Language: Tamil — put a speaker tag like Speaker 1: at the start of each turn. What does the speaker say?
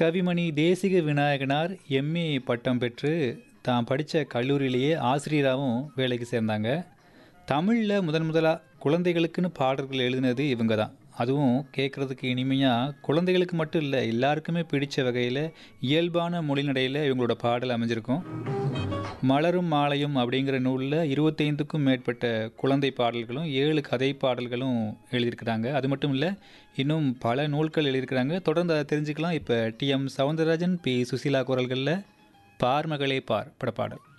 Speaker 1: கவிமணி தேசிக விநாயகனார் எம்ஏ பட்டம் பெற்று தான் படித்த கல்லூரியிலேயே ஆசிரியராகவும் வேலைக்கு சேர்ந்தாங்க தமிழில் முதன் முதலாக குழந்தைகளுக்குன்னு பாடல்கள் எழுதினது இவங்க தான் அதுவும் கேட்குறதுக்கு இனிமையாக குழந்தைகளுக்கு மட்டும் இல்லை எல்லாருக்குமே பிடிச்ச வகையில் இயல்பான மொழிநடையில் இவங்களோட பாடல் அமைஞ்சிருக்கும் மலரும் மாலையும் அப்படிங்கிற நூலில் இருபத்தைந்துக்கும் மேற்பட்ட குழந்தை பாடல்களும் ஏழு கதை பாடல்களும் எழுதியிருக்கிறாங்க அது மட்டும் இல்லை இன்னும் பல நூல்கள் எழுதியிருக்கிறாங்க தொடர்ந்து அதை தெரிஞ்சுக்கலாம் இப்போ டிஎம் சவுந்தரராஜன் பி சுசீலா குரல்களில் பார் மகளே பார் படப்பாடல்